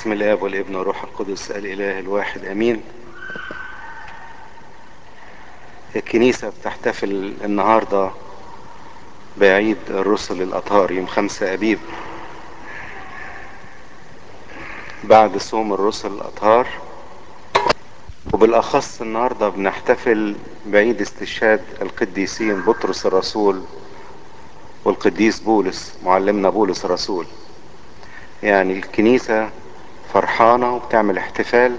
باسم الاب والابن والروح القدس الاله الواحد امين الكنيسة بتحتفل النهاردة بعيد الرسل الاطهار يوم خمسة ابيب بعد صوم الرسل الاطهار وبالاخص النهاردة بنحتفل بعيد استشهاد القديسين بطرس الرسول والقديس بولس معلمنا بولس الرسول يعني الكنيسة فرحانة وبتعمل احتفال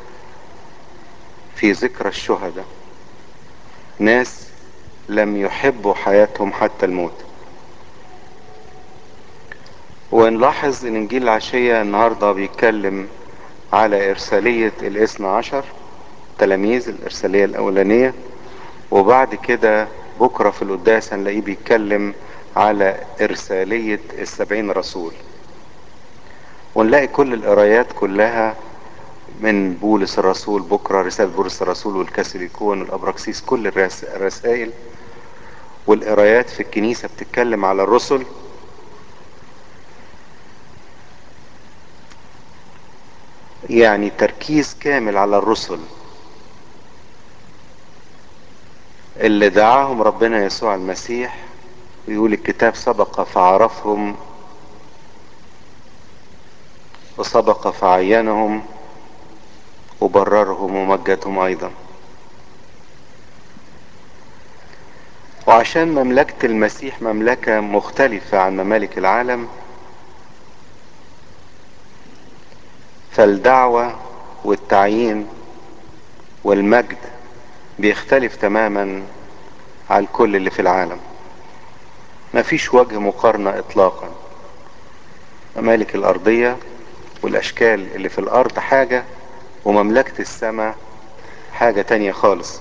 في ذكرى الشهداء ناس لم يحبوا حياتهم حتى الموت ونلاحظ ان انجيل العشية النهاردة بيتكلم على ارسالية الاثنى عشر تلاميذ الارسالية الاولانية وبعد كده بكرة في القداس هنلاقيه بيتكلم على ارسالية السبعين رسول ونلاقي كل القرايات كلها من بولس الرسول بكرة رسالة بولس الرسول والكاثوليكون والأبراكسيس كل الرسائل والقرايات في الكنيسة بتتكلم على الرسل يعني تركيز كامل على الرسل اللي دعاهم ربنا يسوع المسيح ويقول الكتاب سبق فعرفهم وسبق فعينهم وبررهم ومجدهم ايضا وعشان مملكة المسيح مملكة مختلفة عن ممالك العالم فالدعوة والتعيين والمجد بيختلف تماما على الكل اللي في العالم مفيش وجه مقارنة اطلاقا ممالك الارضية والاشكال اللي في الارض حاجة ومملكة السماء حاجة تانية خالص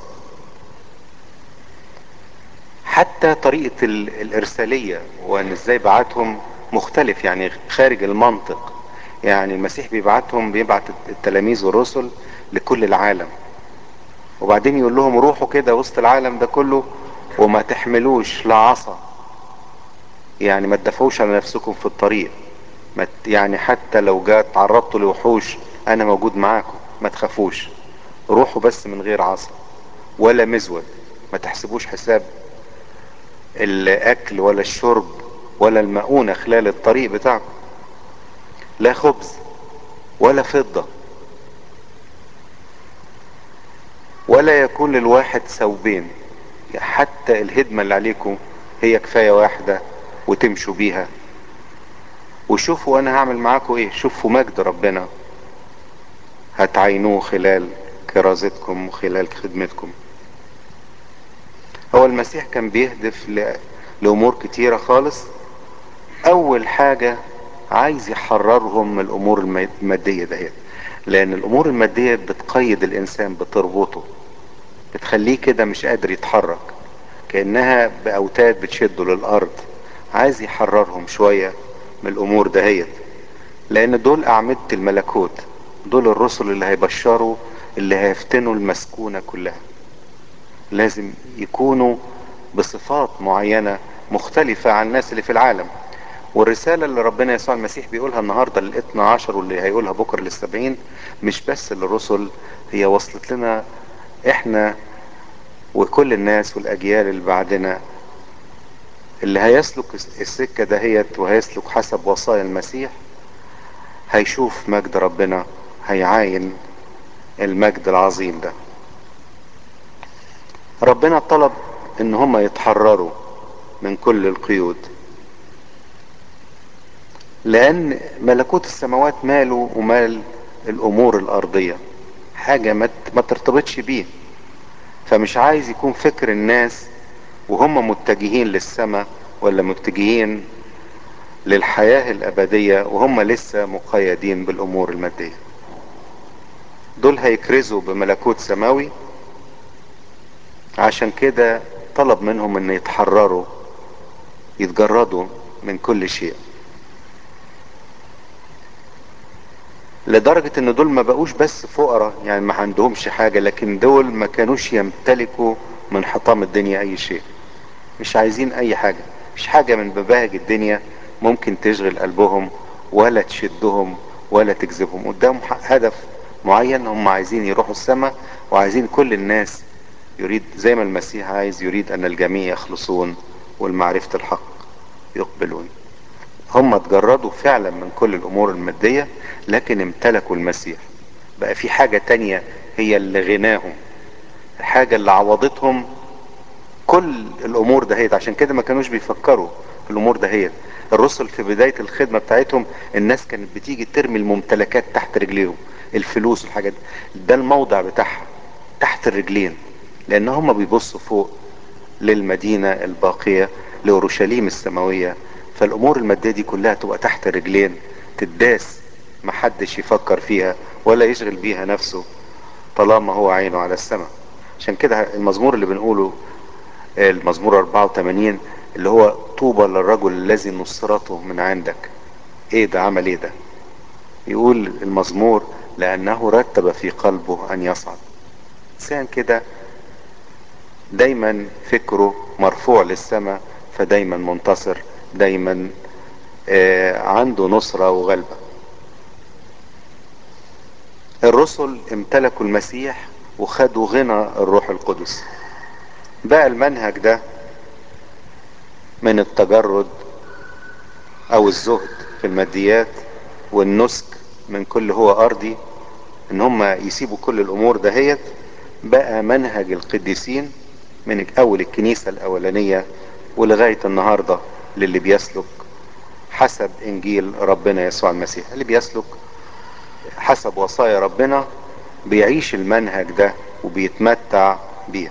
حتى طريقة الارسالية وان ازاي بعتهم مختلف يعني خارج المنطق يعني المسيح بيبعتهم بيبعت التلاميذ والرسل لكل العالم وبعدين يقول لهم روحوا كده وسط العالم ده كله وما تحملوش لا عصا يعني ما تدفعوش على نفسكم في الطريق ما يعني حتى لو جات تعرضتوا لوحوش انا موجود معاكم ما تخافوش روحوا بس من غير عصا ولا مزود ما تحسبوش حساب الاكل ولا الشرب ولا المؤونة خلال الطريق بتاعكم لا خبز ولا فضة ولا يكون للواحد ثوبين حتى الهدمة اللي عليكم هي كفاية واحدة وتمشوا بيها وشوفوا انا هعمل معاكم ايه شوفوا مجد ربنا هتعينوه خلال كرازتكم وخلال خدمتكم هو المسيح كان بيهدف ل... لامور كتيرة خالص اول حاجة عايز يحررهم من الامور المادية دهيت لان الامور المادية بتقيد الانسان بتربطه بتخليه كده مش قادر يتحرك كأنها باوتاد بتشده للارض عايز يحررهم شوية من الامور دهيت لان دول اعمدة الملكوت دول الرسل اللي هيبشروا اللي هيفتنوا المسكونة كلها لازم يكونوا بصفات معينة مختلفة عن الناس اللي في العالم والرسالة اللي ربنا يسوع المسيح بيقولها النهاردة للاثنى عشر واللي هيقولها بكرة للسبعين مش بس للرسل هي وصلت لنا احنا وكل الناس والاجيال اللي بعدنا اللي هيسلك السكة دهيت وهيسلك حسب وصايا المسيح هيشوف مجد ربنا هيعاين المجد العظيم ده ربنا طلب ان هم يتحرروا من كل القيود لان ملكوت السماوات ماله ومال الامور الارضية حاجة ما ترتبطش بيه فمش عايز يكون فكر الناس وهم متجهين للسماء ولا متجهين للحياة الابدية وهم لسه مقيدين بالامور المادية دول هيكرزوا بملكوت سماوي عشان كده طلب منهم ان يتحرروا يتجردوا من كل شيء لدرجة ان دول ما بقوش بس فقراء يعني ما عندهمش حاجة لكن دول ما كانوش يمتلكوا من حطام الدنيا اي شيء مش عايزين اي حاجة مش حاجة من مباهج الدنيا ممكن تشغل قلبهم ولا تشدهم ولا تجذبهم قدامهم هدف معين هم عايزين يروحوا السماء وعايزين كل الناس يريد زي ما المسيح عايز يريد ان الجميع يخلصون والمعرفة الحق يقبلون هم اتجردوا فعلا من كل الامور المادية لكن امتلكوا المسيح بقى في حاجة تانية هي اللي غناهم الحاجة اللي عوضتهم كل الامور دهيت عشان كده ما كانوش بيفكروا في الامور دهيت الرسل في بداية الخدمة بتاعتهم الناس كانت بتيجي ترمي الممتلكات تحت رجليهم الفلوس والحاجات دي ده الموضع بتاعها تحت الرجلين لان هم بيبصوا فوق للمدينة الباقية لأورشليم السماوية فالأمور المادية دي كلها تبقى تحت الرجلين تداس محدش يفكر فيها ولا يشغل بيها نفسه طالما هو عينه على السماء عشان كده المزمور اللي بنقوله المزمور 84 اللي هو طوبى للرجل الذي نصرته من عندك ايه ده عمل ايه ده يقول المزمور لانه رتب في قلبه ان يصعد انسان كده دايما فكره مرفوع للسماء فدايما منتصر دايما آه عنده نصرة وغلبة الرسل امتلكوا المسيح وخدوا غنى الروح القدس بقى المنهج ده من التجرد او الزهد في الماديات والنسك من كل هو ارضي ان هم يسيبوا كل الامور دهيت بقى منهج القديسين من اول الكنيسة الاولانية ولغاية النهاردة للي بيسلك حسب انجيل ربنا يسوع المسيح اللي بيسلك حسب وصايا ربنا بيعيش المنهج ده وبيتمتع بيه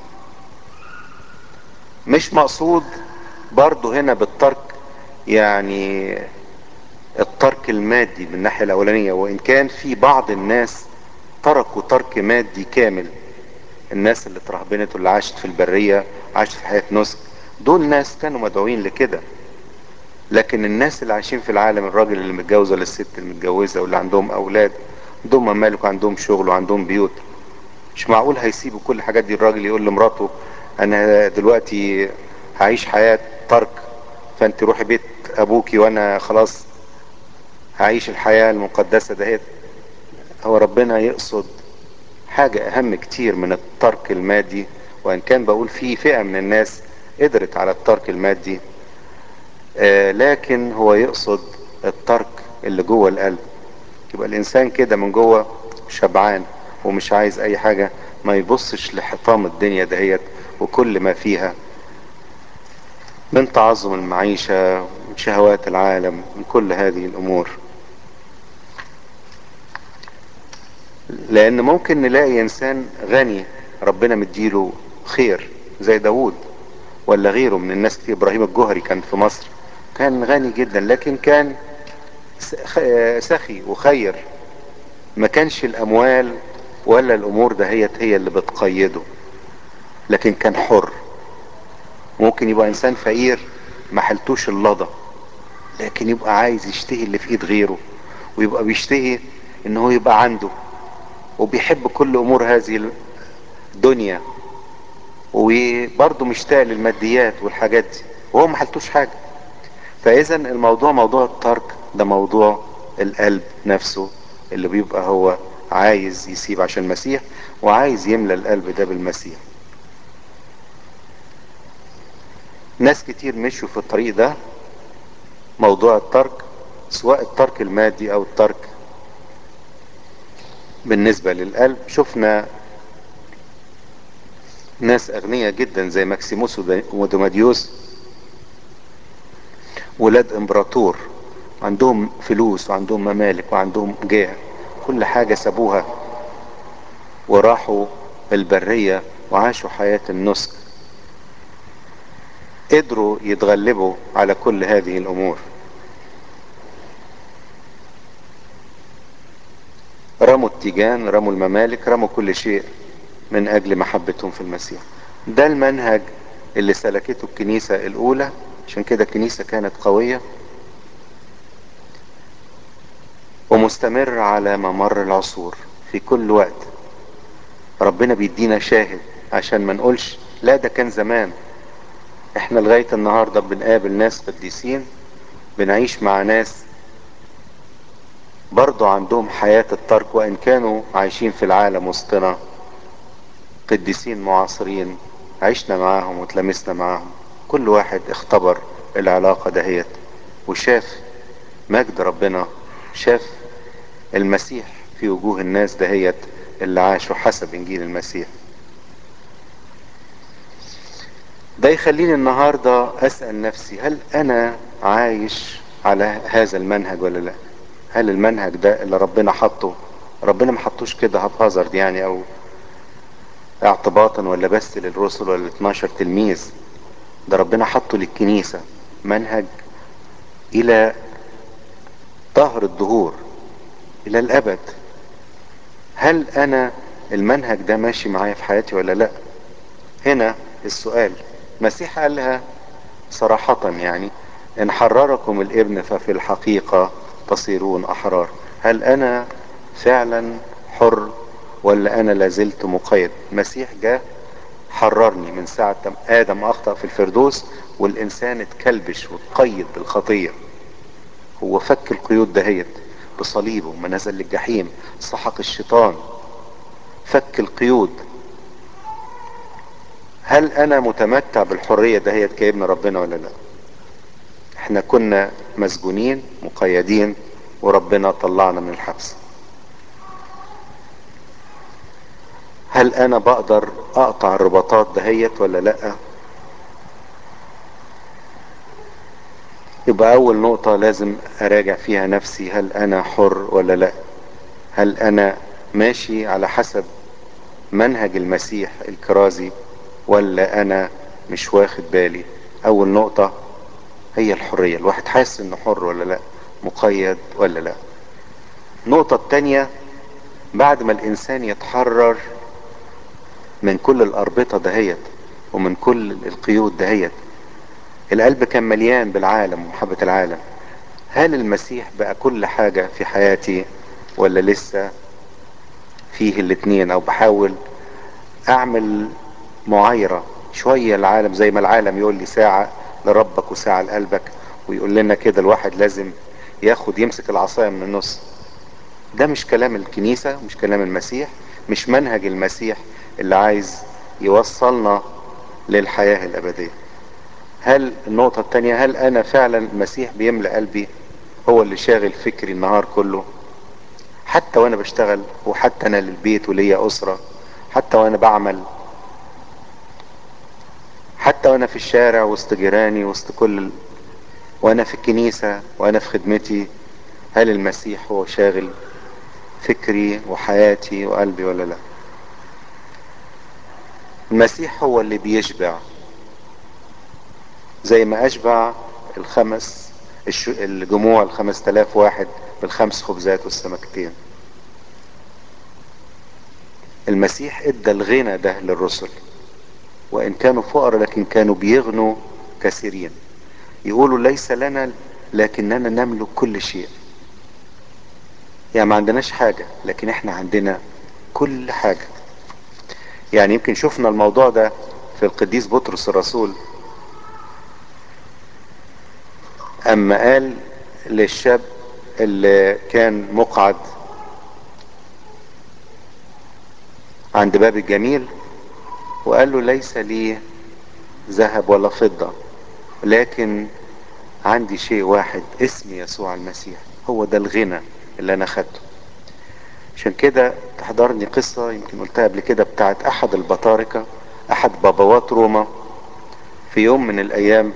مش مقصود برضه هنا بالترك يعني الترك المادي من الناحية الاولانية وان كان في بعض الناس تركوا ترك مادي كامل الناس اللي اترهبنت واللي عاشت في البرية عاشت في حياة نسك دول ناس كانوا مدعوين لكده لكن الناس اللي عايشين في العالم الراجل اللي متجوز ولا الست المتجوزة واللي عندهم اولاد عندهم ممالك وعندهم شغل وعندهم بيوت مش معقول هيسيبوا كل الحاجات دي الراجل يقول لمراته انا دلوقتي هعيش حياة ترك فانت روحي بيت ابوكي وانا خلاص هعيش الحياة المقدسة دهيت هو ربنا يقصد حاجة اهم كتير من الترك المادي وان كان بقول في فئة من الناس قدرت على الترك المادي آه لكن هو يقصد الترك اللي جوه القلب يبقى الانسان كده من جوه شبعان ومش عايز اي حاجة ما يبصش لحطام الدنيا دهيت وكل ما فيها من تعظم المعيشة من شهوات العالم من كل هذه الامور لان ممكن نلاقي انسان غني ربنا مديله خير زي داود ولا غيره من الناس كتير ابراهيم الجهري كان في مصر كان غني جدا لكن كان سخي وخير ما كانش الاموال ولا الامور دهيت هي اللي بتقيده لكن كان حر ممكن يبقى انسان فقير ما حلتوش اللضى لكن يبقى عايز يشتهي اللي في ايد غيره ويبقى بيشتهي ان هو يبقى عنده وبيحب كل امور هذه الدنيا وبرضه مشتاق للماديات والحاجات دي وهو ما حلتوش حاجة فاذا الموضوع موضوع الترك ده موضوع القلب نفسه اللي بيبقى هو عايز يسيب عشان المسيح وعايز يملى القلب ده بالمسيح ناس كتير مشوا في الطريق ده موضوع الترك سواء الترك المادي او الترك بالنسبة للقلب شفنا ناس اغنياء جدا زي ماكسيموس ودوماديوس ولاد امبراطور عندهم فلوس وعندهم ممالك وعندهم جاه كل حاجة سابوها وراحوا البرية وعاشوا حياة النسك قدروا يتغلبوا على كل هذه الامور رموا التيجان رموا الممالك رموا كل شيء من اجل محبتهم في المسيح ده المنهج اللي سلكته الكنيسة الاولى عشان كده الكنيسة كانت قوية ومستمرة على ممر العصور في كل وقت ربنا بيدينا شاهد عشان ما نقولش لا ده كان زمان احنا لغاية النهاردة بنقابل ناس قديسين بنعيش مع ناس برضو عندهم حياة الترك وان كانوا عايشين في العالم وسطنا قديسين معاصرين عشنا معاهم وتلامسنا معاهم كل واحد اختبر العلاقة دهيت وشاف مجد ربنا شاف المسيح في وجوه الناس دهيت اللي عاشوا حسب انجيل المسيح ده يخليني النهاردة اسأل نفسي هل انا عايش على هذا المنهج ولا لا هل المنهج ده اللي ربنا حطه ربنا ما حطوش كده هبهزرد يعني او اعتباطا ولا بس للرسل ولا 12 تلميذ ده ربنا حطه للكنيسة منهج الى ظهر الدهور الى الابد هل انا المنهج ده ماشي معايا في حياتي ولا لا هنا السؤال مسيح قالها صراحة يعني ان حرركم الابن ففي الحقيقة تصيرون احرار هل انا فعلا حر ولا انا لازلت مقيد المسيح جاء حررني من ساعة ادم اخطأ في الفردوس والانسان اتكلبش واتقيد بالخطية هو فك القيود دهيت بصليبه ما نزل للجحيم سحق الشيطان فك القيود هل انا متمتع بالحرية دهيت كابن ربنا ولا لا احنا كنا مسجونين مقيدين وربنا طلعنا من الحبس هل انا بقدر اقطع الرباطات دهيت ولا لا يبقى اول نقطة لازم اراجع فيها نفسي هل انا حر ولا لا هل انا ماشي على حسب منهج المسيح الكرازي ولا انا مش واخد بالي اول نقطة هي الحرية الواحد حاسس انه حر ولا لا مقيد ولا لا النقطة التانية بعد ما الانسان يتحرر من كل الاربطة دهيت ومن كل القيود دهيت القلب كان مليان بالعالم ومحبة العالم هل المسيح بقى كل حاجة في حياتي ولا لسه فيه الاتنين او بحاول اعمل معايرة شوية العالم زي ما العالم يقول لي ساعة لربك وساعة لقلبك ويقول لنا كده الواحد لازم ياخد يمسك العصاية من النص ده مش كلام الكنيسة مش كلام المسيح مش منهج المسيح اللي عايز يوصلنا للحياة الأبدية هل النقطة التانية هل أنا فعلا المسيح بيملأ قلبي هو اللي شاغل فكري النهار كله حتى وأنا بشتغل وحتى أنا للبيت وليا أسرة حتى وأنا بعمل حتى وأنا في الشارع وسط جيراني وسط كل ال... وأنا في الكنيسة وأنا في خدمتي هل المسيح هو شاغل فكري وحياتي وقلبي ولا لا المسيح هو اللي بيشبع زي ما اشبع الخمس الش... الجموع الخمس تلاف واحد بالخمس خبزات والسمكتين المسيح ادى الغنى ده للرسل وان كانوا فقراء لكن كانوا بيغنوا كثيرين يقولوا ليس لنا لكننا نملك كل شيء يعني ما عندناش حاجة لكن احنا عندنا كل حاجة يعني يمكن شفنا الموضوع ده في القديس بطرس الرسول اما قال للشاب اللي كان مقعد عند باب الجميل وقال له ليس لي ذهب ولا فضة لكن عندي شيء واحد اسم يسوع المسيح هو ده الغنى اللي انا خدته عشان كده تحضرني قصة يمكن قلتها قبل كده بتاعت احد البطاركة احد بابوات روما في يوم من الايام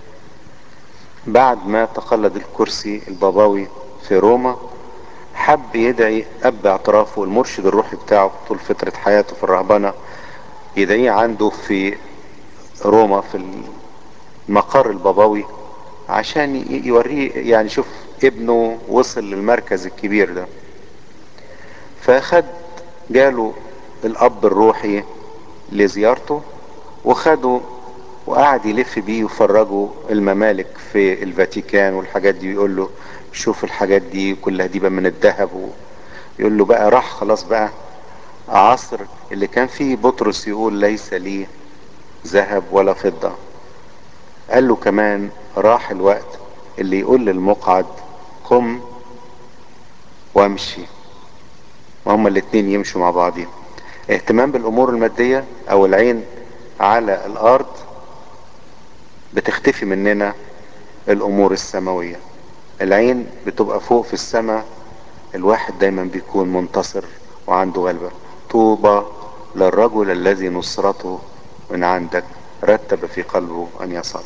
بعد ما تقلد الكرسي البابوي في روما حب يدعي اب اعترافه المرشد الروحي بتاعه طول فترة حياته في الرهبنة يدعيه عنده في روما في المقر البابوي عشان يوريه يعني شوف ابنه وصل للمركز الكبير ده فاخد جاله الاب الروحي لزيارته وخده وقعد يلف بيه ويفرجه الممالك في الفاتيكان والحاجات دي ويقول له شوف الحاجات دي كلها دي بقى من الذهب يقول له بقى راح خلاص بقى عصر اللي كان فيه بطرس يقول ليس لي ذهب ولا فضة قال له كمان راح الوقت اللي يقول للمقعد قم وامشي وهما الاتنين يمشوا مع بعضهم اهتمام بالامور المادية او العين على الارض بتختفي مننا الامور السماوية العين بتبقى فوق في السماء الواحد دايما بيكون منتصر وعنده غلبة طوبى للرجل الذي نصرته من عندك رتب في قلبه ان يصل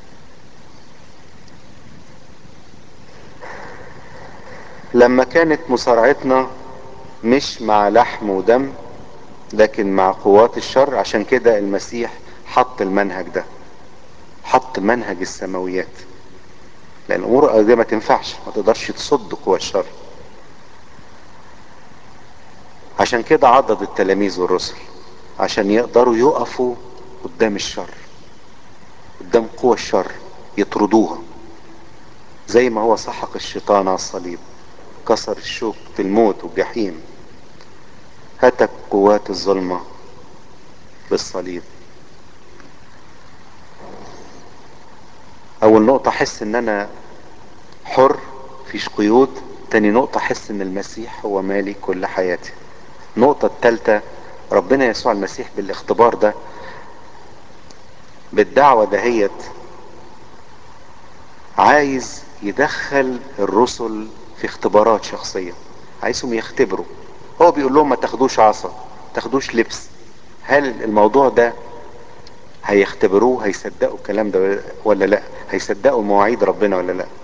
لما كانت مصارعتنا مش مع لحم ودم لكن مع قوات الشر عشان كده المسيح حط المنهج ده حط منهج السماويات لان الامور الارضيه ما تنفعش ما تقدرش تصد قوى الشر عشان كده عضد التلاميذ والرسل عشان يقدروا يقفوا قدام الشر قدام قوى الشر يطردوها زي ما هو سحق الشيطان على الصليب كسر الشوك الموت والجحيم هتك قوات الظلمة بالصليب اول نقطة احس ان انا حر فيش قيود تاني نقطة احس ان المسيح هو مالي كل حياتي النقطة التالتة ربنا يسوع المسيح بالاختبار ده بالدعوة دهيت عايز يدخل الرسل في اختبارات شخصية عايزهم يختبروا هو بيقول لهم ما تاخدوش عصا ما تاخدوش لبس هل الموضوع ده هيختبروه هيصدقوا الكلام ده ولا لا هيصدقوا مواعيد ربنا ولا لا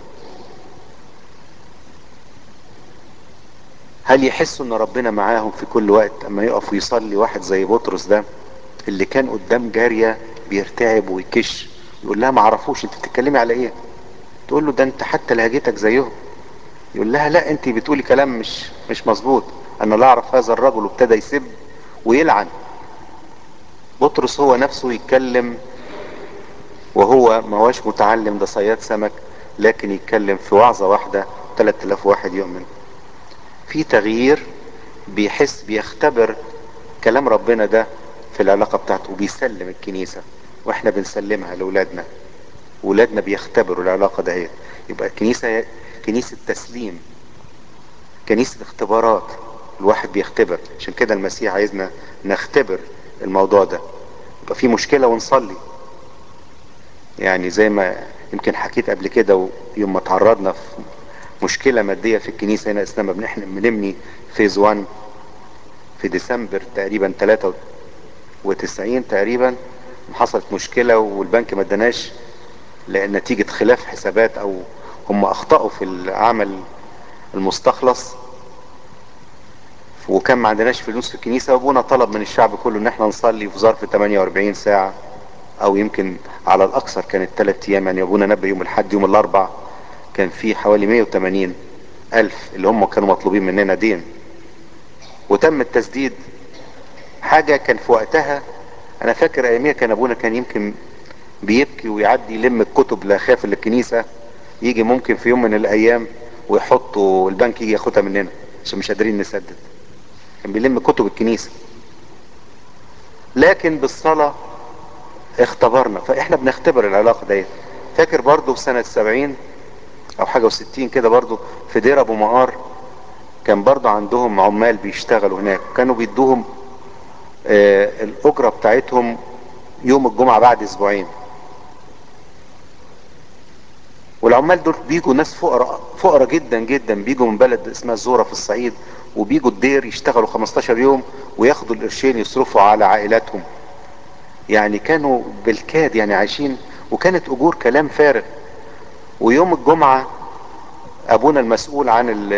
هل يحسوا ان ربنا معاهم في كل وقت اما يقف ويصلي واحد زي بطرس ده اللي كان قدام جارية بيرتعب ويكش يقول لها ما عرفوش انت بتتكلمي على ايه تقول له ده انت حتى لهجتك زيهم يقول لها لا انت بتقولي كلام مش مش مظبوط انا لا اعرف هذا الرجل وابتدى يسب ويلعن بطرس هو نفسه يتكلم وهو ما هوش متعلم ده صياد سمك لكن يتكلم في وعظة واحدة 3000 واحد يؤمن في تغيير بيحس بيختبر كلام ربنا ده في العلاقة بتاعته وبيسلم الكنيسة واحنا بنسلمها لأولادنا ولادنا بيختبروا العلاقة ده يبقى الكنيسة كنيسة تسليم كنيسة اختبارات الواحد بيختبر عشان كده المسيح عايزنا نختبر الموضوع ده يبقى في مشكلة ونصلي يعني زي ما يمكن حكيت قبل كده يوم ما تعرضنا في مشكلة مادية في الكنيسة هنا اسلام بنحن بنبني فيز 1 في ديسمبر تقريبا 93 تقريبا حصلت مشكلة والبنك ما اداناش لان نتيجة خلاف حسابات او هم اخطأوا في العمل المستخلص وكان ما عندناش فلوس في الكنيسة وابونا طلب من الشعب كله ان احنا نصلي في ظرف 48 ساعة او يمكن على الاكثر كانت 3 ايام يعني ابونا نبه يوم الاحد يوم الاربع كان في حوالي 180 الف اللي هم كانوا مطلوبين مننا دين وتم التسديد حاجة كان في وقتها انا فاكر اياميها كان ابونا كان يمكن بيبكي ويعدي يلم الكتب لاخاف الكنيسة يجي ممكن في يوم من الايام ويحطوا البنك يجي ياخدها مننا عشان مش قادرين نسدد كان بيلم كتب الكنيسة لكن بالصلاة اختبرنا فاحنا بنختبر العلاقة دي فاكر برضو في سنة سبعين او حاجة وستين كده برضو في دير ابو مقار كان برضو عندهم عمال بيشتغلوا هناك كانوا بيدوهم آه الاجرة بتاعتهم يوم الجمعة بعد اسبوعين والعمال دول بيجوا ناس فقراء فقراء جدا جدا بيجوا من بلد اسمها الزورة في الصعيد وبيجوا الدير يشتغلوا 15 يوم وياخدوا القرشين يصرفوا على عائلاتهم يعني كانوا بالكاد يعني عايشين وكانت اجور كلام فارغ ويوم الجمعة ابونا المسؤول عن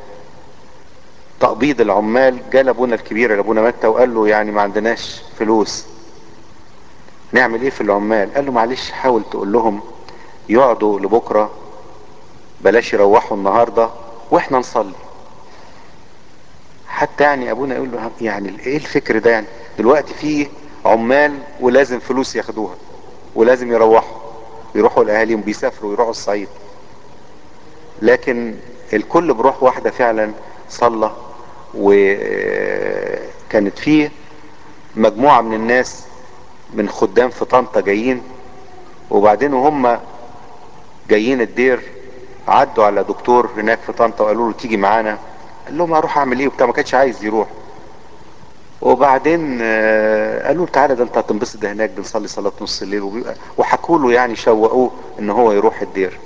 تقبيض العمال جال ابونا الكبير لابونا متى وقال له يعني ما عندناش فلوس نعمل ايه في العمال قال له معلش حاول تقول لهم يقعدوا لبكرة بلاش يروحوا النهاردة واحنا نصلي حتى يعني ابونا يقول له يعني ايه الفكر ده يعني دلوقتي في عمال ولازم فلوس ياخدوها ولازم يروحوا يروحوا لاهاليهم بيسافروا يروحوا الصعيد لكن الكل بروح واحدة فعلا صلى وكانت فيه مجموعة من الناس من خدام في طنطا جايين وبعدين وهم جايين الدير عدوا على دكتور هناك في طنطا وقالوا له تيجي معانا قال لهم اروح اعمل ايه وبتاع ما كانش عايز يروح وبعدين آه، قالوا له تعالى ده انت هتنبسط ده هناك بنصلي صلاة نص الليل وبيبقى- وحكوا له يعني شوقوه ان هو يروح الدير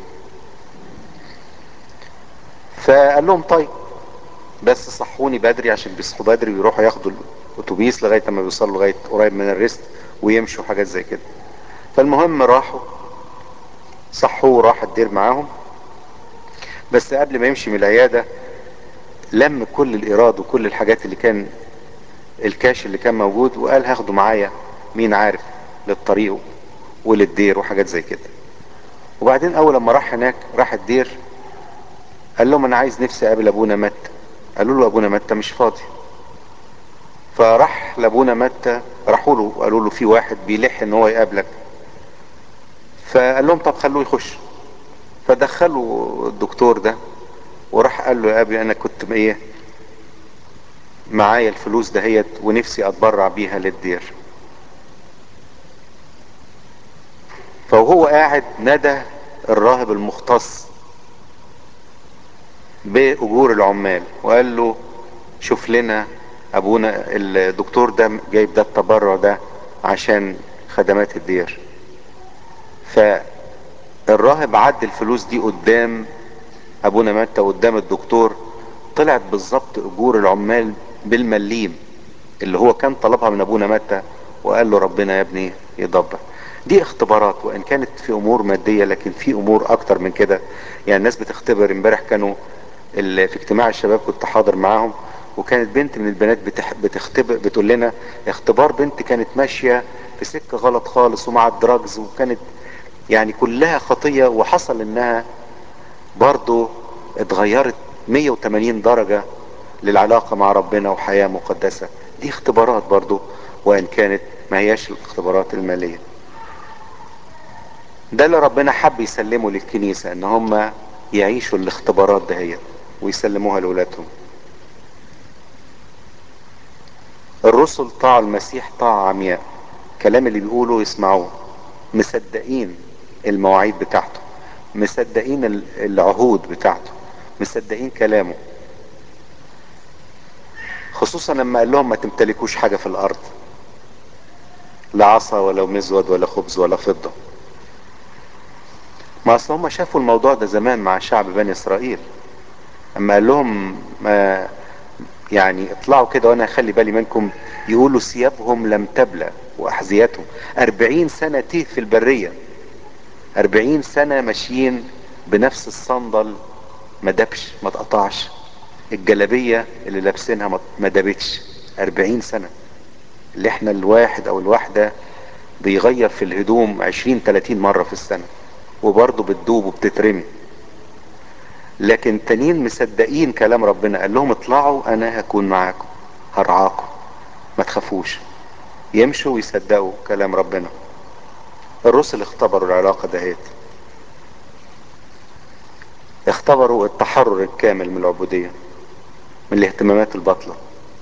فقال لهم طيب بس صحوني بدري عشان بيصحوا بدري ويروحوا ياخدوا الاتوبيس لغايه ما بيوصلوا لغايه قريب من الريست ويمشوا حاجات زي كده فالمهم راحوا صحوه وراح الدير معاهم بس قبل ما يمشي من العياده لم كل الايراد وكل الحاجات اللي كان الكاش اللي كان موجود وقال هاخده معايا مين عارف للطريق وللدير وحاجات زي كده وبعدين اول لما راح هناك راح الدير قال لهم انا عايز نفسي اقابل ابونا متى قالوا له ابونا متى مش فاضي فراح لابونا متى راحوا له وقالوا له في واحد بيلح ان هو يقابلك فقال لهم طب خلوه يخش فدخلوا الدكتور ده وراح قال له يا ابي انا كنت ايه معايا الفلوس دهيت ونفسي اتبرع بيها للدير فوهو قاعد ندى الراهب المختص باجور العمال وقال له شوف لنا ابونا الدكتور ده جايب ده التبرع ده عشان خدمات الدير فالراهب عد الفلوس دي قدام ابونا متى قدام الدكتور طلعت بالظبط اجور العمال بالمليم اللي هو كان طلبها من ابونا متى وقال له ربنا يا ابني يدبر دي اختبارات وان كانت في امور مادية لكن في امور اكتر من كده يعني الناس بتختبر امبارح كانوا ال- في اجتماع الشباب كنت حاضر معاهم وكانت بنت من البنات بتح- بتختبر بتقول لنا اختبار بنت كانت ماشية في سكة غلط خالص ومع الدراجز وكانت يعني كلها خطية وحصل انها برضو اتغيرت 180 درجة للعلاقة مع ربنا وحياة مقدسة دي اختبارات برضو وان كانت ما هياش الاختبارات المالية ده اللي ربنا حب يسلمه للكنيسة ان هم يعيشوا الاختبارات دهيت ويسلموها لأولادهم الرسل طاعوا المسيح طاعة عمياء كلام اللي بيقوله يسمعوه مصدقين المواعيد بتاعته مصدقين ال- العهود بتاعته مصدقين كلامه خصوصا لما قال لهم ما تمتلكوش حاجة في الارض لا عصا ولا مزود ولا خبز ولا فضة ما اصل هم شافوا الموضوع ده زمان مع شعب بني اسرائيل اما قال لهم ما يعني اطلعوا كده وانا هخلي بالي منكم يقولوا ثيابهم لم تبلى واحذيتهم اربعين سنة تيه في البرية اربعين سنة ماشيين بنفس الصندل ما دبش ما تقطعش الجلابية اللي لابسينها ما- ما دبتش اربعين سنة اللي احنا الواحد او الواحدة بيغير في الهدوم عشرين تلاتين مرة في السنة وبرضه بتدوب وبتترمي لكن تانيين مصدقين كلام ربنا قال لهم اطلعوا انا هكون معاكم هرعاكم ما تخافوش يمشوا ويصدقوا كلام ربنا الرسل اختبروا العلاقة دهيت اختبروا التحرر الكامل من العبودية من الاهتمامات الباطلة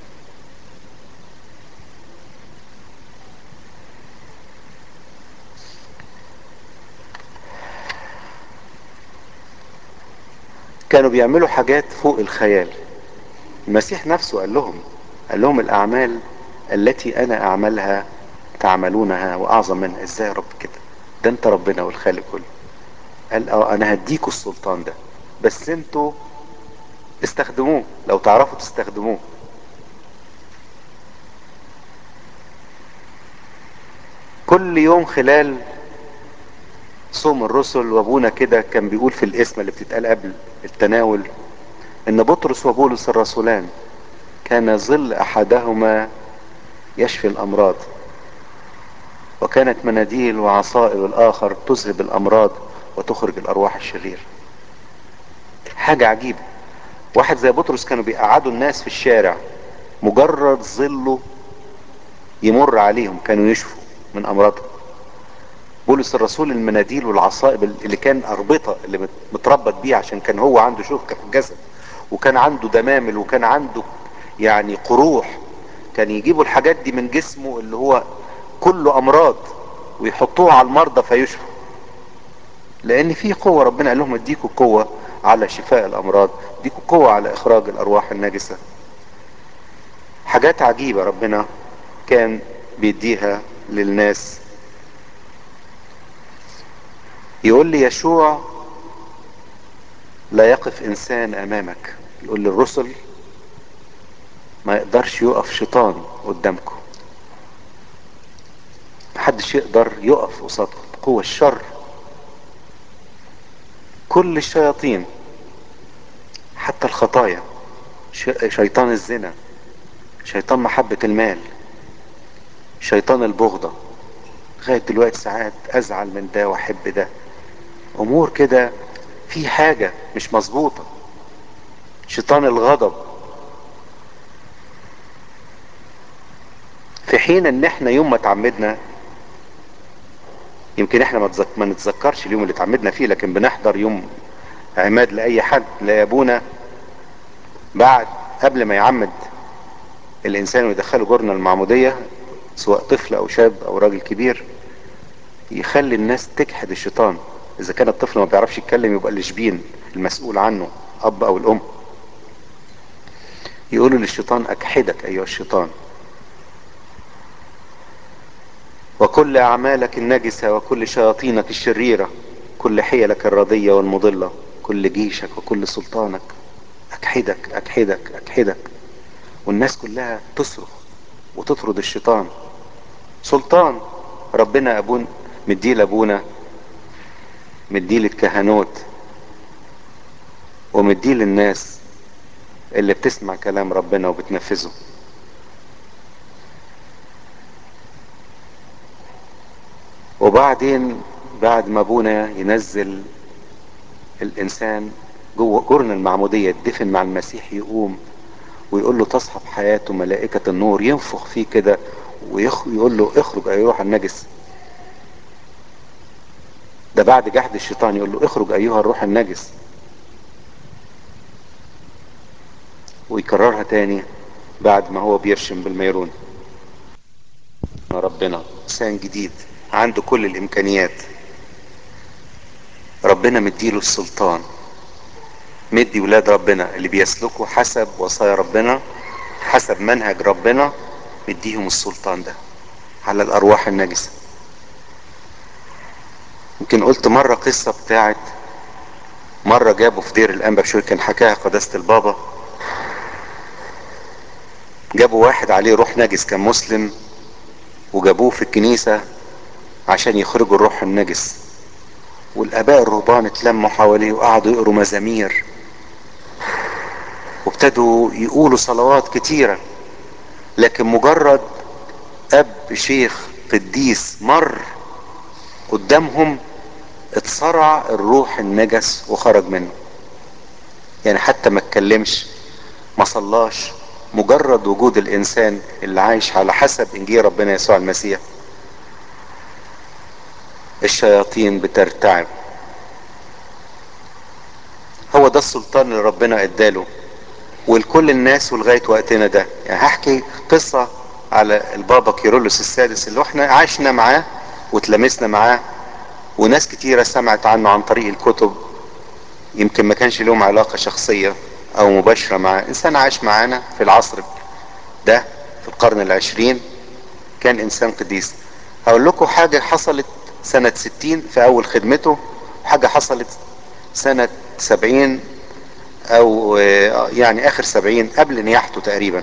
كانوا بيعملوا حاجات فوق الخيال المسيح نفسه قال لهم قال لهم الاعمال التي انا اعملها تعملونها واعظم منها ازاي يا رب كده ده انت ربنا والخالق كله قال اه انا هديكوا السلطان ده بس انتوا استخدموه لو تعرفوا تستخدموه كل يوم خلال صوم الرسل وابونا كده كان بيقول في الاسم اللي بتتقال قبل التناول ان بطرس وبولس الرسولان كان ظل احدهما يشفي الامراض وكانت مناديل وعصائر الاخر تذهب الامراض وتخرج الارواح الشريره حاجه عجيبه واحد زي بطرس كانوا بيقعدوا الناس في الشارع مجرد ظله يمر عليهم كانوا يشفوا من امراضهم بولس الرسول المناديل والعصائب اللي كان اربطه اللي مت- متربط بيها عشان كان هو عنده شوكه في الجسد وكان عنده دمامل وكان عنده يعني قروح كان يجيبوا الحاجات دي من جسمه اللي هو كله امراض ويحطوها على المرضى فيشفوا لان في قوه ربنا قال لهم اديكوا قوه على شفاء الامراض يديكوا قوة على اخراج الارواح النجسة حاجات عجيبة ربنا كان بيديها للناس يقول لي يشوع لا يقف انسان امامك يقول للرسل ما يقدرش يقف شيطان قدامكم محدش يقدر يقف قصادكم قوة الشر كل الشياطين حتى الخطايا شيطان الزنا شيطان محبة المال شيطان البغضة لغاية دلوقتي ساعات ازعل من ده واحب ده امور كده في حاجة مش مظبوطة شيطان الغضب في حين ان احنا يوم ما اتعمدنا يمكن احنا ما, تزك... ما نتذكرش اليوم اللي اتعمدنا فيه لكن بنحضر يوم عماد لاي حد لا ابونا بعد قبل ما يعمد الانسان ويدخله جرن المعمودية سواء طفل او شاب او راجل كبير يخلي الناس تجحد الشيطان اذا كان الطفل ما بيعرفش يتكلم يبقى الاشبين المسؤول عنه اب او الام يقولوا للشيطان اكحدك ايها الشيطان وكل اعمالك النجسة وكل شياطينك الشريرة كل حيلك الردية والمضلة كل جيشك وكل سلطانك اكحدك اكحدك اكحدك والناس كلها تصرخ وتطرد الشيطان سلطان ربنا ابونا مديه لابونا مديه للكهنوت ومديه للناس اللي بتسمع كلام ربنا وبتنفذه وبعدين بعد ما ابونا ينزل الانسان جوه جرن المعمودية يدفن مع المسيح يقوم ويقول له تصحب حياته ملائكة النور ينفخ فيه كده ويقول له اخرج ايها النجس ده بعد جحد الشيطان يقول له اخرج ايها الروح النجس ويكررها تاني بعد ما هو بيرشم بالميرون ربنا انسان جديد عنده كل الامكانيات ربنا مديله السلطان مدي ولاد ربنا اللي بيسلكوا حسب وصايا ربنا حسب منهج ربنا مديهم السلطان ده على الارواح النجسة يمكن قلت مرة قصة بتاعت مرة جابوا في دير الانبا بشوي كان حكاها قداسة البابا جابوا واحد عليه روح نجس كان مسلم وجابوه في الكنيسة عشان يخرجوا الروح النجس والاباء الرهبان اتلموا حواليه وقعدوا يقروا مزامير وابتدوا يقولوا صلوات كتيرة لكن مجرد اب شيخ قديس مر قدامهم اتصرع الروح النجس وخرج منه يعني حتى ما اتكلمش ما صلاش مجرد وجود الانسان اللي عايش على حسب انجيل ربنا يسوع المسيح الشياطين بترتعب هو ده السلطان اللي ربنا اداله ولكل الناس ولغاية وقتنا ده يعني هحكي قصة على البابا كيرلس السادس اللي احنا عشنا معاه وتلامسنا معاه وناس كتيرة سمعت عنه عن طريق الكتب يمكن ما كانش لهم علاقة شخصية او مباشرة معاه انسان عاش معانا في العصر ده في القرن العشرين كان انسان قديس هقول لكم حاجة حصلت سنة ستين في اول خدمته وحاجة حصلت سنة سبعين او يعني اخر سبعين قبل نياحته تقريبا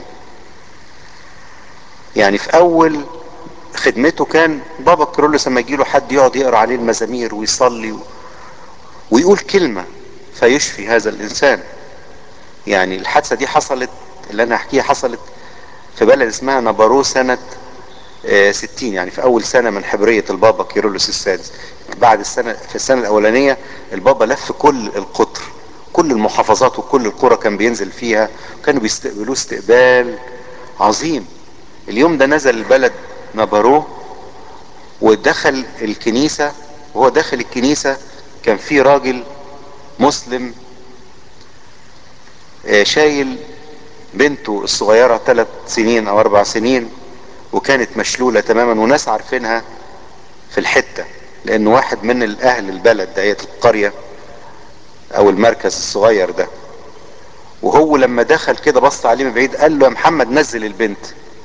يعني في اول خدمته كان بابا كرولوس لما يجيله حد يقعد يقرا عليه المزامير ويصلي و... ويقول كلمة فيشفي هذا الانسان يعني الحادثة دي حصلت اللي انا احكيها حصلت في بلد اسمها نبارو سنة ستين يعني في اول سنة من حبرية البابا كيرلس السادس بعد السنة في السنة الاولانية البابا لف كل القطر كل المحافظات وكل القرى كان بينزل فيها كانوا بيستقبلوه استقبال عظيم اليوم ده نزل البلد نبارو ودخل الكنيسة وهو داخل الكنيسة كان في راجل مسلم شايل بنته الصغيرة ثلاث سنين او اربع سنين وكانت مشلولة تماما وناس عارفينها في الحتة لان واحد من الاهل البلد دهية القرية او المركز الصغير ده وهو لما دخل كده بص عليه من بعيد قال له يا محمد نزل البنت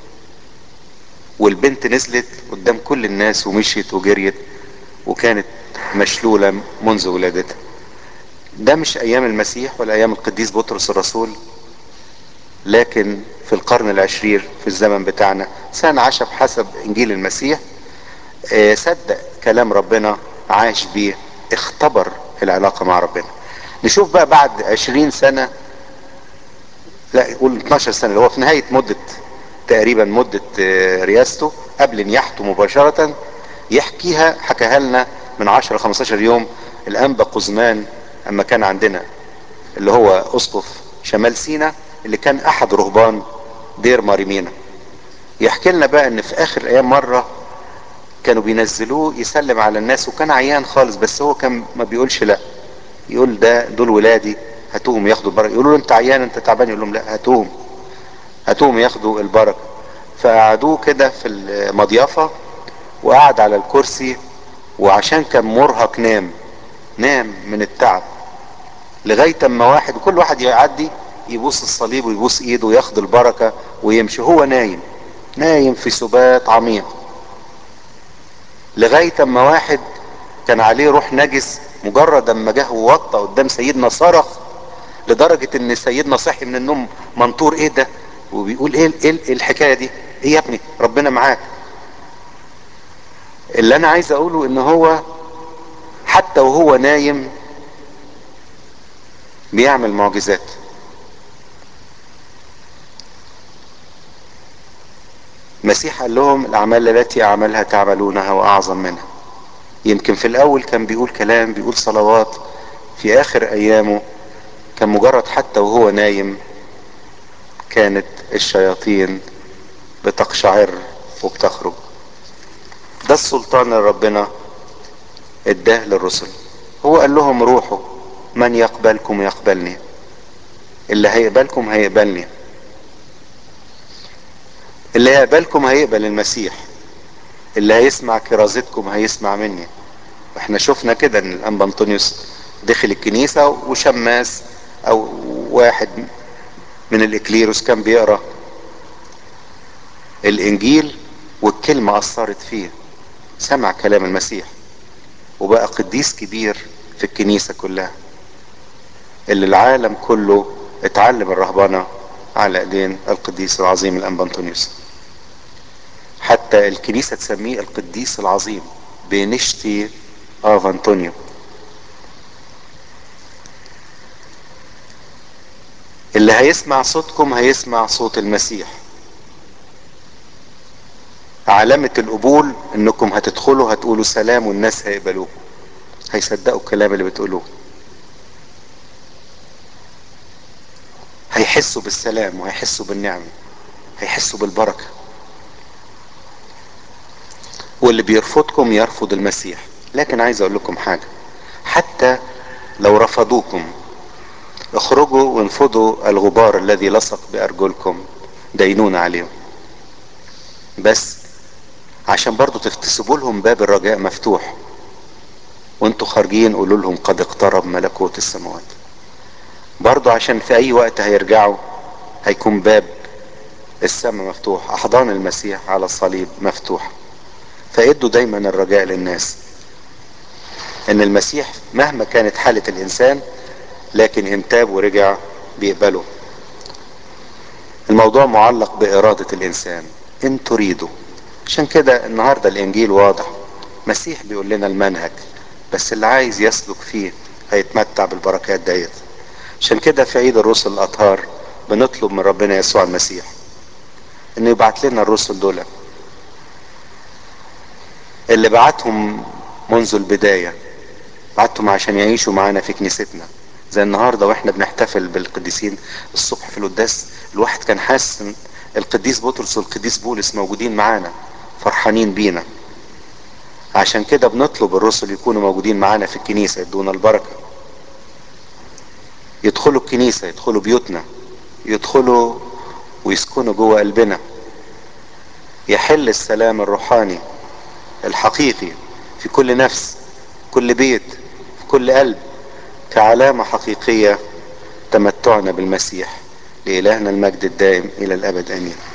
والبنت نزلت قدام كل الناس ومشيت وجريت وكانت مشلولة منذ ولادتها ده مش ايام المسيح ولا ايام القديس بطرس الرسول لكن في القرن العشرين في الزمن بتاعنا سنة عاش بحسب انجيل المسيح آه، صدق كلام ربنا عاش بيه اختبر العلاقة مع ربنا نشوف بقى بعد عشرين سنة لا يقول 12 سنة اللي هو في نهاية مدة تقريبا مدة آه، رئاسته قبل نياحته مباشرة يحكيها حكاها لنا من 10 15 يوم الانبا قزمان اما كان عندنا اللي هو اسقف شمال سينا اللي كان احد رهبان دير ماريمينا يحكي لنا بقى ان في اخر الايام مرة كانوا بينزلوه يسلم على الناس وكان عيان خالص بس هو كان ما بيقولش لا يقول ده دول ولادي هاتوهم ياخدوا البركه يقولوا له انت عيان انت تعبان يقول لهم لا هاتوهم هاتوهم ياخدوا البركه فقعدوه كده في المضيافه وقعد على الكرسي وعشان كان مرهق نام نام من التعب لغايه اما واحد كل واحد يعدي يبوس الصليب ويبوس ايده وياخد البركه ويمشي هو نايم نايم في سبات عميق لغايه اما واحد كان عليه روح نجس مجرد اما جه ووطى قدام سيدنا صرخ لدرجة ان سيدنا صحي من النوم منطور ايه ده وبيقول ايه ايه إيه الحكاية دي ايه يا ابني ربنا معاك اللي انا عايز اقوله ان هو حتى وهو نايم بيعمل معجزات مسيح قال لهم الاعمال التي اعملها تعملونها واعظم منها يمكن في الاول كان بيقول كلام بيقول صلوات في اخر ايامه كان مجرد حتى وهو نايم كانت الشياطين بتقشعر وبتخرج ده السلطان اللي ربنا اداه للرسل هو قال لهم روحوا من يقبلكم يقبلني اللي هيقبلكم هيقبلني اللي هيقبلكم هيقبل المسيح اللي هيسمع كرازتكم هيسمع مني واحنا شفنا كده ان الانبا انطونيوس دخل الكنيسة وشماس او واحد من الاكليروس كان بيقرا الانجيل والكلمة اثرت فيه سمع كلام المسيح وبقى قديس كبير في الكنيسة كلها اللي العالم كله اتعلم الرهبنة على ايدين القديس العظيم الانبا انطونيوس حتى الكنيسة تسميه القديس العظيم بنشتي اف انطونيو اللي هيسمع صوتكم هيسمع صوت المسيح علامة القبول انكم هتدخلوا هتقولوا سلام والناس هيقبلوكم هيصدقوا الكلام اللي بتقولوه هيحسوا بالسلام وهيحسوا بالنعمة هيحسوا بالبركة واللي بيرفضكم يرفض المسيح لكن عايز اقول لكم حاجة حتى لو رفضوكم اخرجوا وانفضوا الغبار الذي لصق بارجلكم دينون عليهم بس عشان برضو تكتسبوا لهم باب الرجاء مفتوح وانتوا خارجين قولوا لهم قد اقترب ملكوت السماوات برضو عشان في اي وقت هيرجعوا هيكون باب السماء مفتوح احضان المسيح على الصليب مفتوح فادوا دايما الرجاء للناس ان المسيح مهما كانت حالة الانسان لكن ان تاب ورجع بيقبله الموضوع معلق بارادة الانسان ان تريدوا عشان كده النهاردة الانجيل واضح مسيح بيقول لنا المنهج بس اللي عايز يسلك فيه هيتمتع بالبركات ديت عشان كده في عيد الرسل الاطهار بنطلب من ربنا يسوع المسيح انه يبعت لنا الرسل دول اللي بعتهم منذ البداية بعتهم عشان يعيشوا معانا في كنيستنا زي النهاردة واحنا بنحتفل بالقديسين الصبح في القداس الواحد كان حاسس ان القديس بطرس والقديس بولس موجودين معانا فرحانين بينا عشان كده بنطلب الرسل يكونوا موجودين معانا في الكنيسة يدونا البركة يدخلوا الكنيسة يدخلوا بيوتنا يدخلوا ويسكنوا جوه قلبنا يحل السلام الروحاني الحقيقي في كل نفس كل بيت في كل قلب كعلامة حقيقية تمت تمتعنا بالمسيح لإلهنا المجد الدائم إلى الأبد آمين